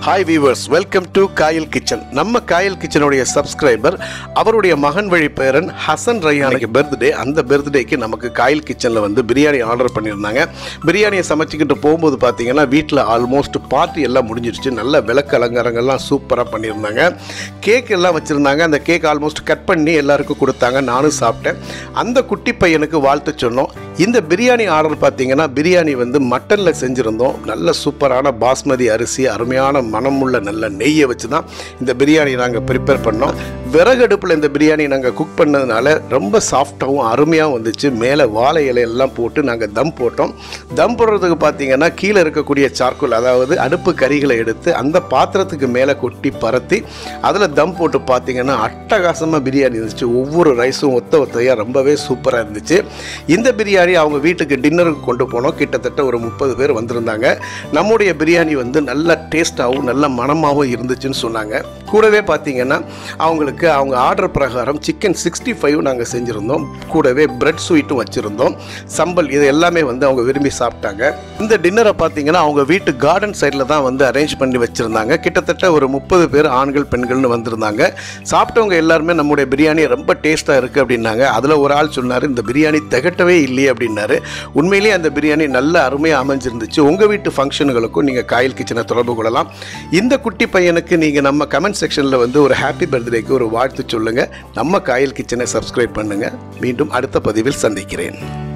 hi viewers welcome to Kayal kitchen நம்ம Kayal கிச்சனுடைய subscriber அவருடைய மகன் வழி பேரன் ஹசன் ரய்யானுக்கு பர்த்டே அந்த பர்த்டேக்கு நமக்கு காயல் கிச்சனில் வந்து பிரியாணி ஆர்டர் பண்ணியிருந்தாங்க பிரியாணியை சமைச்சிக்கிட்டு போகும்போது பார்த்தீங்கன்னா வீட்டில் ஆல்மோஸ்ட் பார்ட்டி எல்லாம் முடிஞ்சிருச்சு நல்ல விளக்கு அலங்காரங்கள்லாம் சூப்பராக பண்ணியிருந்தாங்க கேக் எல்லாம் வச்சுருந்தாங்க அந்த கேக் ஆல்மோஸ்ட் கட் பண்ணி எல்லாருக்கும் கொடுத்தாங்க நானும் சாப்பிட்டேன் அந்த குட்டி பையனுக்கு வாழ்த்து சொன்னோம் இந்த பிரியாணி ஆர்டர் பார்த்தீங்கன்னா பிரியாணி வந்து மட்டனில் செஞ்சுருந்தோம் நல்ல சூப்பரான பாஸ்மதி அரிசி அருமையான மனமுள்ள நல்ல நெய்யை வச்சு தான் இந்த பிரியாணி நாங்கள் ப்ரிப்பேர் பண்ணோம் விறகடுப்பில் இந்த பிரியாணி நாங்கள் குக் பண்ணதுனால ரொம்ப சாஃப்டாகவும் அருமையாகவும் வந்துச்சு மேலே வாழை இலையெல்லாம் போட்டு நாங்கள் தம் போட்டோம் தம் போடுறதுக்கு பார்த்தீங்கன்னா கீழே இருக்கக்கூடிய சார்கோல் அதாவது அடுப்பு கறிகளை எடுத்து அந்த பாத்திரத்துக்கு மேலே கொட்டி பரத்தி அதில் தம் போட்டு பார்த்தீங்கன்னா அட்டகாசமாக பிரியாணி இருந்துச்சு ஒவ்வொரு ரைஸும் ஒத்த ஒத்தையாக ரொம்பவே சூப்பராக இருந்துச்சு இந்த பிரியாணி அவங்க வீட்டுக்கு டின்னருக்கு கொண்டு போனோம் கிட்டத்தட்ட ஒரு முப்பது பேர் வந்திருந்தாங்க நம்முடைய பிரியாணி வந்து நல்ல டேஸ்ட்டாகவும் நல்ல மணமாகவும் இருந்துச்சுன்னு சொன்னாங்க கூடவே பார்த்தீங்கன்னா அவங்களுக்கு அவங்க ஆர்டர் பிரகாரம் சிக்கன் சிக்ஸ்டி ஃபைவ் நாங்கள் செஞ்சுருந்தோம் கூடவே பிரெட் ஸ்வீட்டும் வச்சுருந்தோம் சம்பல் இது எல்லாமே வந்து அவங்க விரும்பி சாப்பிட்டாங்க இந்த டின்னரை பார்த்தீங்கன்னா அவங்க வீட்டு கார்டன் சைடில் தான் வந்து அரேஞ்ச் பண்ணி வச்சுருந்தாங்க கிட்டத்தட்ட ஒரு முப்பது பேர் ஆண்கள் பெண்கள்னு வந்திருந்தாங்க சாப்பிட்டவங்க எல்லாருமே நம்முடைய பிரியாணி ரொம்ப டேஸ்ட்டாக இருக்குது அப்படின்னாங்க அதில் ஒரு ஆள் சொன்னார் இந்த பிரியாணி திகட்டவே இல்லையே அப்படின்னாரு உண்மையிலேயே அந்த பிரியாணி நல்ல அருமையாக அமைஞ்சிருந்துச்சு உங்கள் வீட்டு ஃபங்க்ஷனுகளுக்கும் நீங்கள் காயல் கிச்சனை தொடர்பு கொள்ளலாம் இந்த குட்டி பையனுக்கு நீங்கள் நம்ம கமெண்ட் செக்ஷனில் வந்து ஒரு ஹாப்பி பர்த்டேக்கு ஒரு வாழ்த்து சொல்லுங்கள் நம்ம காயல் கிச்சனை சப்ஸ்கிரைப் பண்ணுங்கள் மீண்டும் அடுத்த பதிவில் சந்திக்கிறேன்